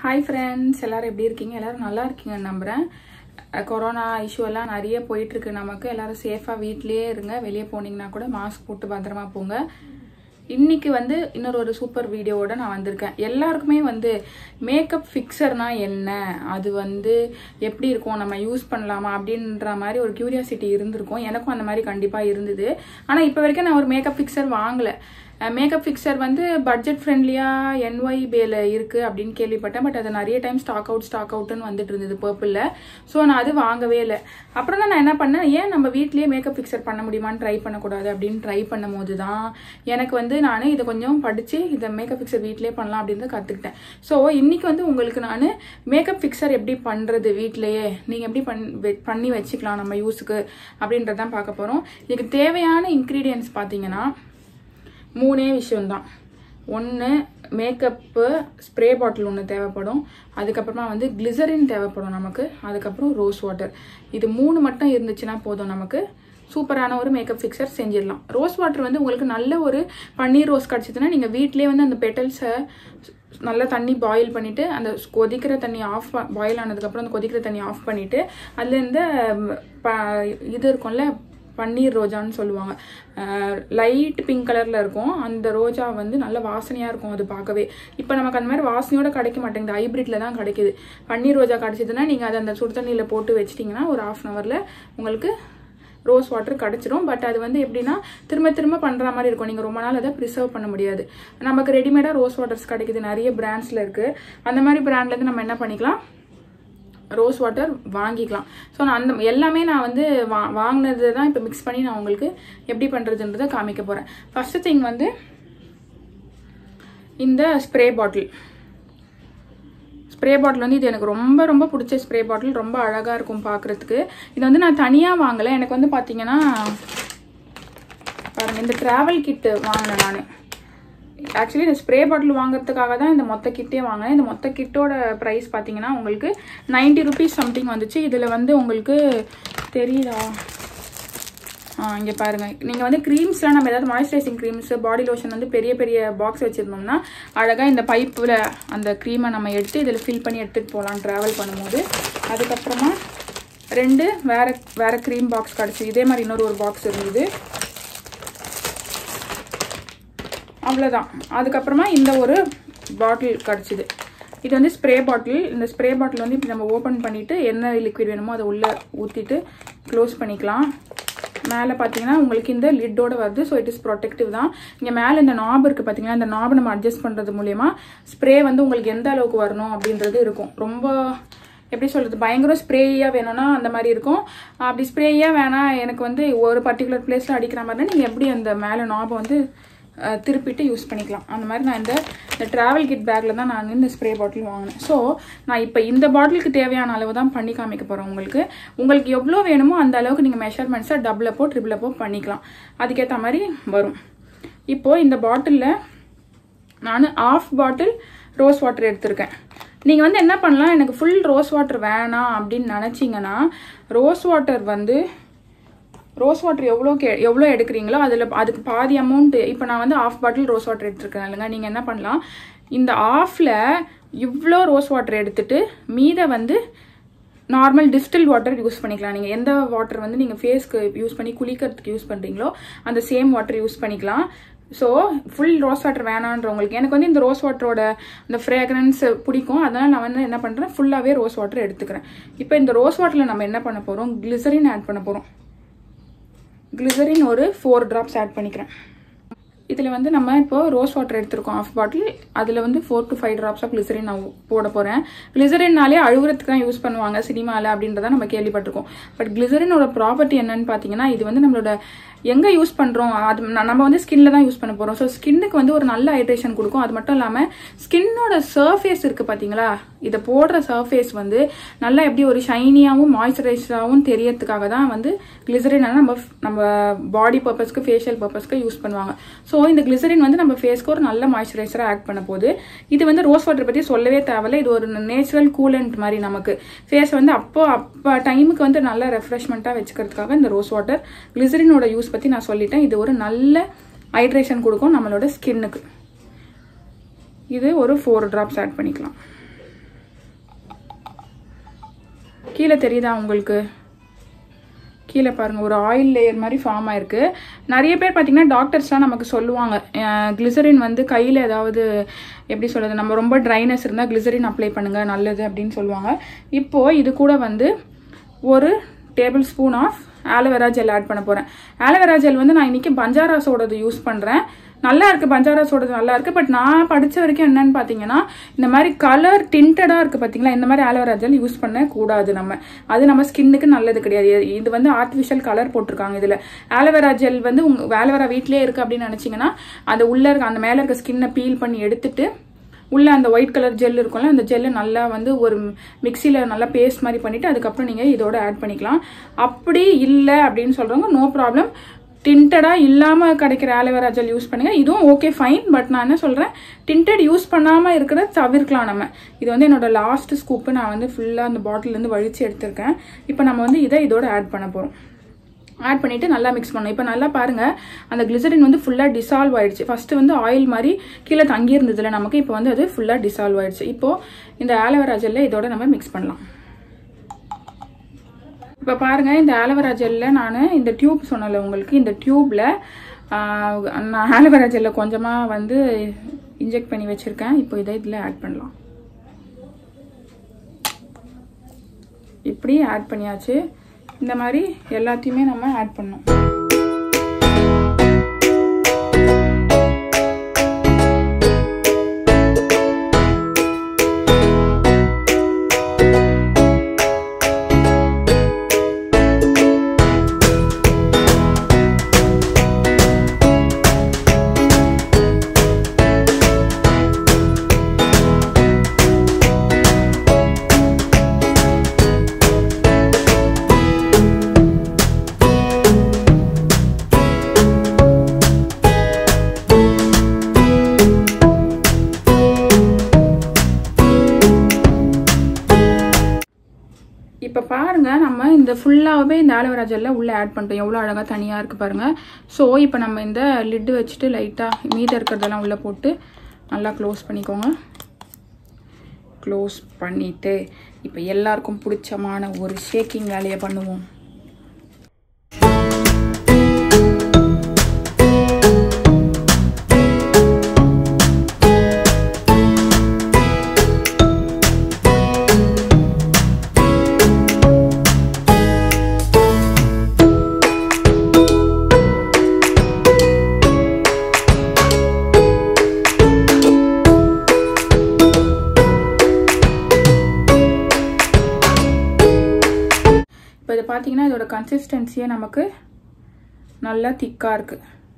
hi friends எல்லாரும் எப்படி இருக்கீங்க எல்லாரும் நல்லா இருக்கீங்கன்னு நம்புகிறேன் கொரோனா இஷ்யூ எல்லாம் நிறைய போயிட்டு இருக்கு நமக்கு எல்லாரும் சேஃபாக வீட்லயே இருங்க வெளியே போனீங்கன்னா கூட மாஸ்க் போட்டு பத்திரமா போங்க இன்னைக்கு வந்து இன்னொரு ஒரு சூப்பர் வீடியோவோட நான் வந்திருக்கேன் எல்லாருக்குமே வந்து மேக்கப் ஃபிக்சர்னா என்ன அது வந்து எப்படி இருக்கும் நம்ம யூஸ் பண்ணலாமா அப்படின்ற மாதிரி ஒரு கியூரியாசிட்டி இருந்திருக்கும் எனக்கும் அந்த மாதிரி கண்டிப்பாக இருந்தது ஆனால் இப்போ வரைக்கும் நான் ஒரு மேக்கப் ஃபிக்சர் வாங்கலை மேக்கப் ஃபிக்சர் வந்து பட்ஜெட் ஃப்ரெண்ட்லியாக என்ஒய் பேல இருக்குது அப்படின்னு கேள்விப்பட்டேன் பட் அது நிறைய டைம் ஸ்டாக் அவுட் ஸ்டாக் அவுட்னு வந்துட்டு இருந்தது பர்பிளில் ஸோ நான் அது வாங்கவே இல்லை அப்புறம் தான் நான் என்ன பண்ணேன் ஏன் நம்ம வீட்லேயே மேக்கப் ஃபிக்சர் பண்ண முடியுமான்னு ட்ரை பண்ணக்கூடாது அப்படின்னு ட்ரை பண்ணும் போது தான் எனக்கு வந்து நான் இதை கொஞ்சம் படித்து இந்த மேக்கப் ஃபிக்சர் வீட்லேயே பண்ணலாம் அப்படின்னு கற்றுக்கிட்டேன் ஸோ இன்னைக்கு வந்து உங்களுக்கு நான் மேக்கப் ஃபிக்சர் எப்படி பண்ணுறது வீட்லேயே நீங்கள் எப்படி பண் வெ- பண்ணி வச்சுக்கலாம் நம்ம யூஸுக்கு அப்படின்றதான் பார்க்க போகிறோம் இதுக்கு தேவையான இன்க்ரீடியன்ஸ் பார்த்தீங்கன்னா மூணே விஷயம்தான் ஒன்று மேக்கப்பு ஸ்ப்ரே பாட்டில் ஒன்று தேவைப்படும் அதுக்கப்புறமா வந்து கிளிசரின் தேவைப்படும் நமக்கு அதுக்கப்புறம் ரோஸ் வாட்டர் இது மூணு மட்டும் இருந்துச்சுன்னா போதும் நமக்கு சூப்பரான ஒரு மேக்கப் ஃபிக்சர் செஞ்சிடலாம் ரோஸ் வாட்டர் வந்து உங்களுக்கு நல்ல ஒரு பன்னீர் ரோஸ் கிடச்சிதுன்னா நீங்கள் வீட்டிலேயே வந்து அந்த பெட்டல்ஸை நல்லா தண்ணி பாயில் பண்ணிவிட்டு அந்த கொதிக்கிற தண்ணி ஆஃப் பாயில் ஆனதுக்கப்புறம் அந்த கொதிக்கிற தண்ணி ஆஃப் பண்ணிவிட்டு அதில் இந்த ம், ப இது இருக்கும்ல பன்னீர் ரோஜான்னு சொல்லுவாங்க லைட் பிங்க் கலரில் இருக்கும் அந்த ரோஜா வந்து நல்ல வாசனையாக இருக்கும் அது பார்க்கவே இப்போ நமக்கு அந்த மாதிரி வாசனையோட கிடைக்க மாட்டேங்குது ஹைப்ரிட்ல தான் கிடைக்குது பன்னீர் ரோஜா கிடைச்சதுன்னா நீங்கள் அதை அந்த சுடு தண்ணியில் போட்டு வச்சிட்டிங்கன்னா ஒரு ஆஃப் அன் ஹவரில் உங்களுக்கு ரோஸ் வாட்டர் கிடச்சிரும் பட் அது வந்து எப்படின்னா திரும்ப திரும்ப பண்ணுற மாதிரி இருக்கும் நீங்கள் ரொம்ப நாள் அதை ப்ரிசர்வ் பண்ண முடியாது நமக்கு ரெடிமேடாக ரோஸ் வாட்டர்ஸ் கிடைக்குது நிறைய பிராண்ட்ஸில் இருக்குது அந்த மாதிரி பிராண்ட்லேருந்து நம்ம என்ன பண்ணிக்கலாம் ரோஸ் வாட்டர் வாங்கிக்கலாம் ஸோ நான் அந்த எல்லாமே நான் வந்து வா வாங்கினது தான் இப்போ மிக்ஸ் பண்ணி நான் உங்களுக்கு எப்படி பண்ணுறதுன்றதை காமிக்க போகிறேன் ஃபஸ்ட்டு திங் வந்து இந்த ஸ்ப்ரே பாட்டில் ஸ்ப்ரே பாட்டில் வந்து இது எனக்கு ரொம்ப ரொம்ப பிடிச்ச ஸ்ப்ரே பாட்டில் ரொம்ப அழகாக இருக்கும் பார்க்குறதுக்கு இது வந்து நான் தனியாக வாங்கலை எனக்கு வந்து பார்த்தீங்கன்னா பாருங்க இந்த ட்ராவல் கிட்டு வாங்கினேன் நான் ஆக்சுவலி இந்த ஸ்ப்ரே பாட்டில் வாங்குறதுக்காக தான் இந்த மொத்த கிட்டே வாங்கினேன் இந்த மொத்த கிட்டோட ப்ரைஸ் பார்த்தீங்கன்னா உங்களுக்கு 90 ருபீஸ் சம்திங் வந்துச்சு இதில் வந்து உங்களுக்கு தெரியுதா ஆ இங்கே பாருங்கள் நீங்கள் வந்து க்ரீம்ஸ்லாம் நம்ம ஏதாவது மாய்ஸ்சரைசிங் க்ரீம்ஸ் பாடி லோஷன் வந்து பெரிய பெரிய பாக்ஸ் வச்சுருந்தோம்னா அழகாக இந்த பைப்பில் அந்த க்ரீமை நம்ம எடுத்து இதில் ஃபில் பண்ணி எடுத்துகிட்டு போகலாம் ட்ராவல் பண்ணும்போது அதுக்கப்புறமா ரெண்டு வேற வேற க்ரீம் பாக்ஸ் கிடச்சி இதே மாதிரி இன்னொரு ஒரு பாக்ஸ் இருந்தது அவ்வளோதான் அதுக்கப்புறமா இந்த ஒரு பாட்டில் கிடச்சிது இது வந்து ஸ்ப்ரே பாட்டில் இந்த ஸ்ப்ரே பாட்டில் வந்து இப்படி நம்ம ஓப்பன் பண்ணிவிட்டு என்ன லிக்விட் வேணுமோ அதை உள்ளே ஊற்றிட்டு க்ளோஸ் பண்ணிக்கலாம் மேலே பார்த்தீங்கன்னா உங்களுக்கு இந்த லிட்டோட வருது ஸோ இட் இஸ் ப்ரொடெக்டிவ் தான் இங்கே மேலே இந்த நாப் இருக்குது பார்த்தீங்கன்னா இந்த நாபை நம்ம அட்ஜஸ்ட் பண்ணுறது மூலயமா ஸ்ப்ரே வந்து உங்களுக்கு எந்த அளவுக்கு வரணும் அப்படின்றது இருக்கும் ரொம்ப எப்படி சொல்கிறது பயங்கர ஸ்ப்ரேயாக வேணும்னா அந்த மாதிரி இருக்கும் அப்படி ஸ்ப்ரேயாக வேணாம் எனக்கு வந்து ஒரு பர்டிகுலர் பிளேஸில் அடிக்கிற மாதிரினா நீங்கள் எப்படி அந்த மேலே நாபை வந்து அஹ், திருப்பிட்டு யூஸ் பண்ணிக்கலாம் அந்த மாதிரி நான் இந்த இந்த ட்ராவல் கிட் பேக்கில் தான் நான் இந்த ஸ்ப்ரே பாட்டில் வாங்கினேன் ஸோ நான் இப்போ இந்த பாட்டிலுக்கு தேவையான அளவு தான் பண்ணி காமிக்க போகிறேன் உங்களுக்கு உங்களுக்கு எவ்வளோ வேணுமோ அந்த அளவுக்கு நீங்கள் மெஷர்மெண்ட்ஸை டபுள் அப்போ ட்ரிபிள் அப்போ பண்ணிக்கலாம் அதுக்கேற்ற மாதிரி வரும் இப்போது இந்த பாட்டிலில் நான் ஆஃப் பாட்டில் ரோஸ் வாட்டர் எடுத்திருக்கேன் நீங்கள் வந்து என்ன பண்ணலாம் எனக்கு ஃபுல் ரோஸ் வாட்டர் வேணாம் அப்படின்னு நினச்சிங்கன்னா ரோஸ் வாட்டர் வந்து ரோஸ் வாட்டர் எவ்வளோ கே எவ்வளோ எடுக்கிறீங்களோ அதில் அதுக்கு பாதி அமௌண்ட் இப்போ நான் வந்து ஆஃப் பாட்டில் ரோஸ் வாட்டர் எடுத்துருக்கேன் இல்லைங்க நீங்கள் என்ன பண்ணலாம் இந்த ஆஃபில் இவ்வளோ ரோஸ் வாட்டர் எடுத்துட்டு மீதை வந்து நார்மல் டிஸ்டில் வாட்டர் யூஸ் பண்ணிக்கலாம் நீங்கள் எந்த வாட்டர் வந்து நீங்கள் ஃபேஸ்க்கு யூஸ் பண்ணி குளிக்கிறதுக்கு யூஸ் பண்ணுறீங்களோ அந்த சேம் வாட்டர் யூஸ் பண்ணிக்கலாம் ஸோ ஃபுல் ரோஸ் வாட்டர் வேணான்றவங்களுக்கு எனக்கு வந்து இந்த ரோஸ் வாட்டரோட இந்த ஃப்ரேக்ரன்ஸ் பிடிக்கும் அதனால் நான் வந்து என்ன பண்ணுறேன் ஃபுல்லாகவே ரோஸ் வாட்டர் எடுத்துக்கிறேன் இப்போ இந்த ரோஸ் வாட்டரில் நம்ம என்ன பண்ண போகிறோம் கிளிசரின் ஆட் பண்ண போகிறோம் கிளிசரின் ஒரு ஃபோர் ட்ராப்ஸ் ஆட் பண்ணிக்கிறேன் இதில் வந்து நம்ம இப்போ ரோஸ் வாட்டர் எடுத்திருக்கோம் ஆஃப் பாட்டில் அதில் வந்து four to five drops of glycerin நான் போட போகிறேன் கிளிசரின்னாலே அழுகுறதுக்கு தான் யூஸ் பண்ணுவாங்க சினிமாவில் அப்படின்றத நம்ம கேள்விப்பட்டிருக்கோம் பட் கிளிசரினோட ப்ராப்பர்ட்டி என்னன்னு பார்த்தீங்கன்னா இது வந்து நம்மளோட எங்கே யூஸ் பண்ணுறோம் அது ந- நம்ம வந்து ஸ்கின்ல தான் யூஸ் பண்ண போகிறோம் ஸோ ஸ்கின்னுக்கு வந்து ஒரு நல்ல ஹைட்ரேஷன் கொடுக்கும் அது மட்டும் இல்லாமல் ஸ்கின்னோட சர்ஃபேஸ் இருக்குது பார்த்தீங்களா இதை போடுற சர்ஃபேஸ் வந்து நல்லா எப்படி ஒரு ஷைனியாகவும் மாய்ஸ்சரைஸராகவும் தெரியறதுக்காக தான் வந்து கிளிசரின் நம்ம நம்ம பாடி பர்பஸ்க்கு ஃபேஷியல் பர்பஸ்க்கு யூஸ் பண்ணுவாங்க ஸோ இந்த கிளிசரின் வந்து நம்ம ஃபேஸ்க்கு ஒரு நல்ல மாய்ஸ்சரைசராக ஆக்ட் பண்ண போகுது இது வந்து ரோஸ் வாட்டர் பற்றி சொல்லவே தேவையில்ல இது ஒரு நேச்சுரல் கூலண்ட் மாதிரி நமக்கு ஃபேஸ் வந்து அப்போ அப்போ டைமுக்கு வந்து நல்ல ரெஃப்ரெஷ்மெண்ட்டாக வச்சுக்கிறதுக்காக இந்த ரோஸ் வாட்டர் கிளிசரினோட யூஸ் பற்றி நான் சொல்லிட்டேன் இது ஒரு நல்ல ஹைட்ரேஷன் கொடுக்கும் நம்மளோட ஸ்கின்னுக்கு இது ஒரு ஃபோர் ட்ராப்ஸ் ஆட் பண்ணிக்கலாம் கீழே தெரியுதா உங்களுக்கு கீழே பாருங்க ஒரு ஆயில் லேயர் மாதிரி ஃபார்ம் ஆயிருக்கு நிறைய பேர் பார்த்தீங்கன்னா டாக்டர்ஸ்லாம் நமக்கு சொல்லுவாங்க கிளிசரின் வந்து கையில் ஏதாவது எப்படி சொல்றது நம்ம ரொம்ப ட்ரைனஸ் இருந்தால் கிளிசரின் அப்ளை பண்ணுங்க நல்லது அப்படின்னு சொல்லுவாங்க இப்போ இது கூட வந்து ஒரு tablespoon of aloe vera gel add பண்ண போகிறேன் ஆலோவேரா ஜெல் வந்து நான் இன்னைக்கு பஞ்சாராஸோடது யூஸ் பண்ணுறேன் நல்லா இருக்கு பஞ்சாராஸோடது நல்லா இருக்கு பட் நான் படிச்ச வரைக்கும் என்னன்னு பார்த்தீங்கன்னா இந்த மாதிரி கலர் டிண்டடாக இருக்கு பார்த்தீங்களா இந்த மாதிரி ஆலோவேரா ஜெல் யூஸ் பண்ண கூடாது நம்ம அது நம்ம ஸ்கின்னுக்கு நல்லது கிடையாது இது வந்து ஆர்டிஃபிஷியல் கலர் போட்டிருக்காங்க இதில் ஆலோவேரா ஜெல் வந்து உங்க ஆலோவேரா வீட்டிலே இருக்கு அப்படின்னு நினச்சிங்கன்னா அந்த உள்ள இருக்க அந்த மேலே இருக்க ஸ்கின்னை பீல் பண்ணி எடுத்துட்டு உள்ள அந்த ஒயிட் கலர் ஜெல் இருக்கும்ல அந்த ஜெல்லை நல்லா வந்து ஒரு மிக்சியில் நல்லா பேஸ்ட் மாதிரி பண்ணிட்டு அதுக்கப்புறம் நீங்கள் இதோட ஆட் பண்ணிக்கலாம் அப்படி இல்லை அப்படின்னு சொல்கிறவங்க நோ ப்ராப்ளம் டிண்டடாக இல்லாமல் கிடைக்கிற ஆலோவேரா ஜெல் யூஸ் பண்ணுங்க இதுவும் ஓகே ஃபைன் பட் நான் என்ன சொல்கிறேன் டிண்டட் யூஸ் பண்ணாமல் இருக்கிறத தவிர்க்கலாம் நம்ம இது வந்து என்னோட லாஸ்ட் ஸ்கூப்பு நான் வந்து ஃபுல்லாக அந்த பாட்டிலேருந்து வழிச்சு எடுத்திருக்கேன் இப்போ நம்ம வந்து இதை இதோட ஆட் பண்ண போகிறோம் ஆட் பண்ணிட்டு நல்லா மிக்ஸ் பண்ணணும் இப்போ நல்லா பாருங்க அந்த கிளிசரின் வந்து ஃபுல்லாக டிசால்வ் ஆயிடுச்சு ஃபர்ஸ்ட் வந்து ஆயில் மாதிரி கீழே தங்கி இருந்ததுல நமக்கு இப்போ வந்து அது ஃபுல்லாக டிசால்வ் ஆயிடுச்சு இப்போ இந்த ஆலோவேரா ஜெல்லை இதோட நம்ம மிக்ஸ் பண்ணலாம் இப்போ பாருங்க இந்த ஆலோவேரா ஜெல்ல நான் இந்த டியூப் சொன்னல உங்களுக்கு இந்த டியூப்ல நான் ஆலோவேரா ஜெல்ல கொஞ்சமாக வந்து இன்ஜெக்ட் பண்ணி வச்சிருக்கேன் இப்போ இதை இதில் ஆட் பண்ணலாம் இப்படி ஆட் பண்ணியாச்சு இந்த மாதிரி எல்லாத்தையுமே நம்ம ஆட் பண்ணோம் இப்போ பாருங்க நம்ம இந்த ஃபுல்லாகவே இந்த ஆலோவேரா ஜெல்ல உள்ளே ஆட் பண்ணிட்டோம் எவ்வளோ அழகாக தனியாக இருக்குது பாருங்க ஸோ இப்போ நம்ம இந்த லிட்டு வச்சுட்டு லைட்டாக மீதம் இருக்கிறதெல்லாம் உள்ளே போட்டு நல்லா க்ளோஸ் பண்ணிக்கோங்க க்ளோஸ் பண்ணிட்டு இப்போ எல்லாருக்கும் பிடிச்சமான ஒரு ஷேக்கிங் வேலையை பண்ணுவோம் இப்போ இதை பார்த்தீங்கன்னா இதோட கன்சிஸ்டன்சியே நமக்கு நல்லா திக்காக இருக்கு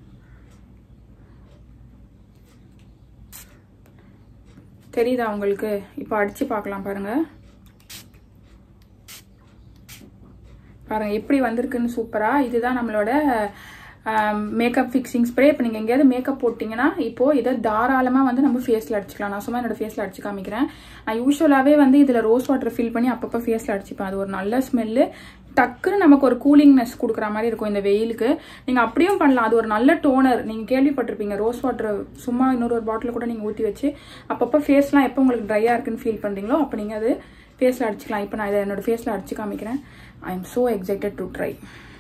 தெரியுதா உங்களுக்கு இப்போ அடிச்சு பார்க்கலாம் பாருங்க பாருங்க எப்படி வந்திருக்குன்னு சூப்பரா இதுதான் நம்மளோட மேக்கப் ஃபிக்ஸிங் ஸ்ப்ரே இப்போ நீங்கள் எங்கேயாவது மேக்கப் போட்டிங்கன்னா இப்போ இதை தாராளமாக வந்து நம்ம ஃபேஸில் அடிச்சுக்கலாம் நான் சும்மா என்னோட ஃபேஸில் அடிச்சு காமிக்கிறேன் நான் யூஸ்வலாகவே வந்து இதில் ரோஸ் வாட்டர் ஃபில் பண்ணி அப்பப்போ ஃபேஸில் அடிச்சுப்பேன் அது ஒரு நல்ல ஸ்மெல்லு டக்குன்னு நமக்கு ஒரு கூலிங்னஸ் கொடுக்குற மாதிரி இருக்கும் இந்த வெயிலுக்கு நீங்கள் அப்படியும் பண்ணலாம் அது ஒரு நல்ல டோனர் நீங்கள் கேள்விப்பட்டிருப்பீங்க ரோஸ் வாட்டர் சும்மா இன்னொரு ஒரு பாட்டில் கூட நீங்கள் ஊற்றி வச்சு அப்பப்போ ஃபேஸ்லாம் எப்போ உங்களுக்கு ட்ரையாக இருக்குன்னு ஃபீல் பண்ணுறீங்களோ அப்போ நீங்கள் அது ஃபேஸில் அடிச்சுக்கலாம் இப்போ நான் இதை என்னோட ஃபேஸில் அடிச்சு காமிக்கிறேன் I am so excited to try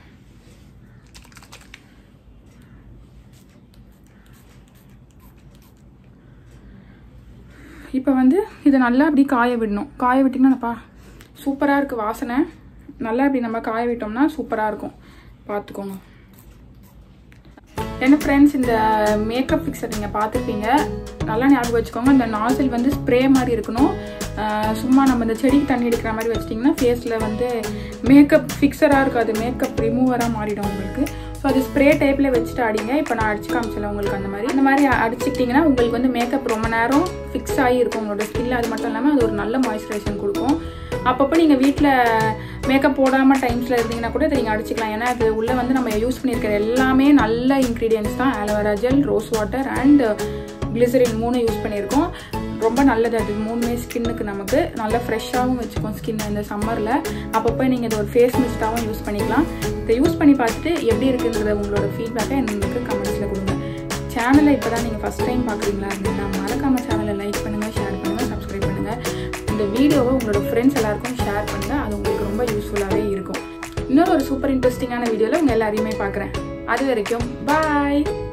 இப்போ வந்து இதை நல்லா அப்படி காய விடணும் காய விட்டிங்கன்னாப்பா சூப்பராக இருக்குது வாசனை நல்லா இப்படி நம்ம காய விட்டோம்னா சூப்பராக இருக்கும் பார்த்துக்கோங்க என்ன ஃப்ரெண்ட்ஸ் இந்த மேக்கப் ஃபிக்ஸர் நீங்கள் பார்த்துருப்பீங்க நல்லா ஞாபகம் வச்சுக்கோங்க இந்த நாசில் வந்து ஸ்ப்ரே மாதிரி இருக்கணும் ஆஹ் சும்மா நம்ம இந்த செடிக்கு தண்ணி அடிக்கிற மாதிரி வச்சிட்டிங்கன்னா ஃபேஸில் வந்து மேக்கப் ஃபிக்ஸராக இருக்காது மேக்கப் ரிமூவராக மாறிடும் உங்களுக்கு ஸோ அது ஸ்ப்ரே டைப்பில் வச்சுட்டு அடிங்க இப்போ நான் அடிச்சு காமிச்சல உங்களுக்கு அந்த மாதிரி அந்த மாதிரி அடிச்சுக்கிட்டிங்கன்னா உங்களுக்கு வந்து மேக்கப் ரொம்ப நேரம் ஃபிக்ஸ் ஆகி இருக்கும் உங்களோட ஸ்கில்ல அது மட்டும் இல்லாமல் அது ஒரு நல்ல மாய்ஸ்சரைசேஷன் கொடுக்கும் அப்பப்போ நீங்கள் வீட்டில் மேக்கப் போடாமல் டைம்ஸில் இருந்தீங்கன்னா கூட இதை நீங்கள் அடிச்சுக்கலாம் ஏன்னா அது உள்ளே வந்து நம்ம யூஸ் பண்ணியிருக்கிற எல்லாமே நல்ல இன்க்ரீடியன்ஸ் தான் aloe vera gel rose water and glycerin மூணு யூஸ் பண்ணியிருக்கோம் ரொம்ப நல்லது அது மூணுமே ஸ்கின்னுக்கு நமக்கு நல்லா ஃப்ரெஷ்ஷாகவும் வச்சுக்கும் ஸ்கின் இந்த சம்மரில் அப்பப்போ நீங்கள் இதை ஒரு ஃபேஸ் மிஸ்டாகவும் யூஸ் பண்ணிக்கலாம் இதை யூஸ் பண்ணி பார்த்துட்டு எப்படி இருக்குங்கிறத உங்களோட ஃபீட்பேக்கை எனக்கு கமெண்ட்ஸில் கொடுங்க சேனலை இப்போ தான் நீங்கள் ஃபஸ்ட் டைம் பார்க்குறீங்களா அப்படின்னா மறக்காமல் சேனலை லைக் பண்ணுங்கள் ஷேர் பண்ணுங்கள் சப்ஸ்கிரைப் பண்ணுங்கள் இந்த வீடியோவை உங்களோட ஃப்ரெண்ட்ஸ் எல்லாருக்கும் ஷேர் பண்ணுங்கள் அது உங்களுக்கு ரொம்ப ரொம்ப யூஸ்ஃபுல்லாகவே இருக்கும் இன்னொரு ஒரு சூப்பர் இன்ட்ரெஸ்டிங்கான வீடியோவில் உங்கள் எல்லாரையுமே பார்க்குறேன் அது வரைக்கும் பாய்